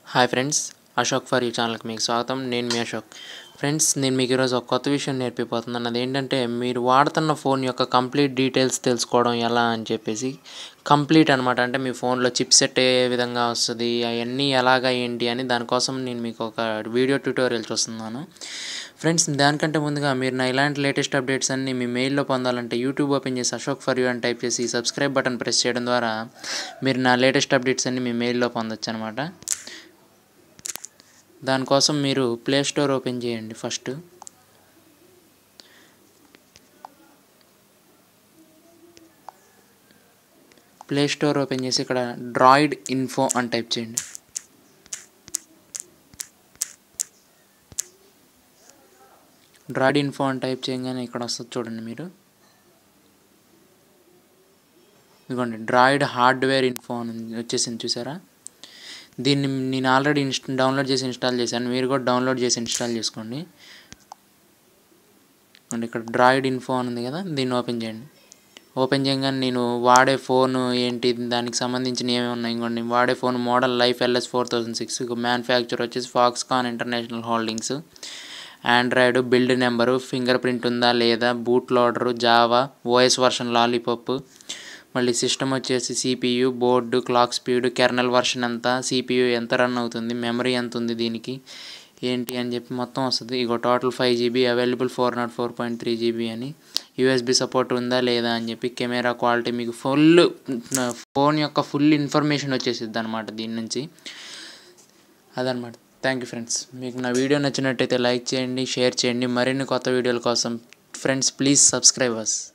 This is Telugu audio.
హాయ్ ఫ్రెండ్స్ అశోక్ ఫర్ ఈ ఛానల్కి మీకు స్వాగతం నేను మీ అశోక్ ఫ్రెండ్స్ నేను మీకు ఈరోజు ఒక కొత్త విషయం నేర్పిపోతున్నాను అది ఏంటంటే మీరు వాడుతున్న ఫోన్ యొక్క కంప్లీట్ డీటెయిల్స్ తెలుసుకోవడం ఎలా అని చెప్పేసి కంప్లీట్ అనమాట అంటే మీ ఫోన్లో చిప్ సెట్ ఏ విధంగా వస్తుంది అవన్నీ ఎలాగా ఏంటి అని దానికోసం నేను మీకు ఒక వీడియో ట్యూటోరియల్ చూస్తున్నాను ఫ్రెండ్స్ దానికంటే ముందుగా మీరు నా ఇలాంటి లేటెస్ట్ అప్డేట్స్ అన్ని మీ మెయిల్లో పొందాలంటే యూట్యూబ్ ఓపెన్ చేసి అశోక్ ఫర్ యూ అని టైప్ చేసి సబ్స్క్రైబ్ బటన్ ప్రెస్ చేయడం ద్వారా మీరు నా లేటెస్ట్ అప్డేట్స్ అన్ని మీ మెయిల్లో పొందొచ్చు అనమాట దానికోసం మీరు ప్లే స్టోర్ ఓపెన్ చేయండి ఫస్ట్ ప్లే స్టోర్ ఓపెన్ చేసి ఇక్కడ డ్రాయిడ్ ఇన్ఫో అని టైప్ చేయండి డ్రాయిడ్ ఇన్ఫో అని టైప్ చేయగానే ఇక్కడ వస్తుంది చూడండి మీరు ఇదిగోండి డ్రాయిడ్ హార్డ్వేర్ ఇన్ఫో అని వచ్చేసింది చూసారా దీన్ని నేను ఆల్రెడీ ఇన్స్టా డౌన్లోడ్ చేసి ఇన్స్టాల్ చేశాను మీరు కూడా డౌన్లోడ్ చేసి ఇన్స్టాల్ చేసుకోండి అండ్ ఇక్కడ డ్రాయిడ్ ఇన్ఫో అని ఉంది కదా దీన్ని ఓపెన్ చేయండి ఓపెన్ చేయగానే నేను వాడే ఫోన్ ఏంటి దానికి సంబంధించిన ఏమేమి ఉన్నాయి ఇంకోండి వాడే phone model life LS four thousand six manufacture వచ్చేసి Foxconn International Holdings Android build number finger print ఉందా లేదా boot loader Java OS version Lollipop మళ్ళీ సిస్టమ్ వచ్చేసి CPU board clock speed kernel version ఎంత సిపియు ఎంత రన్ అవుతుంది మెమరీ ఎంత ఉంది దీనికి ఏంటి అని చెప్పి మొత్తం వస్తుంది ఇగో total five GB available four not four point three GB అని యూఎస్బి సపోర్ట్ ఉందా లేదా అని చెప్పి కెమెరా క్వాలిటీ మీకు ఫుల్ ఫోన్ యొక్క ఫుల్ ఇన్ఫర్మేషన్ వచ్చేసిద్ది అనమాట దీని నుంచి అదనమాట థ్యాంక్ యూ ఫ్రెండ్స్ మీకు నా వీడియో నచ్చినట్టయితే లైక్ చేయండి షేర్ చేయండి మరిన్ని కొత్త వీడియోల కోసం ఫ్రెండ్స్ ప్లీజ్ సబ్స్క్రైబ్ అస్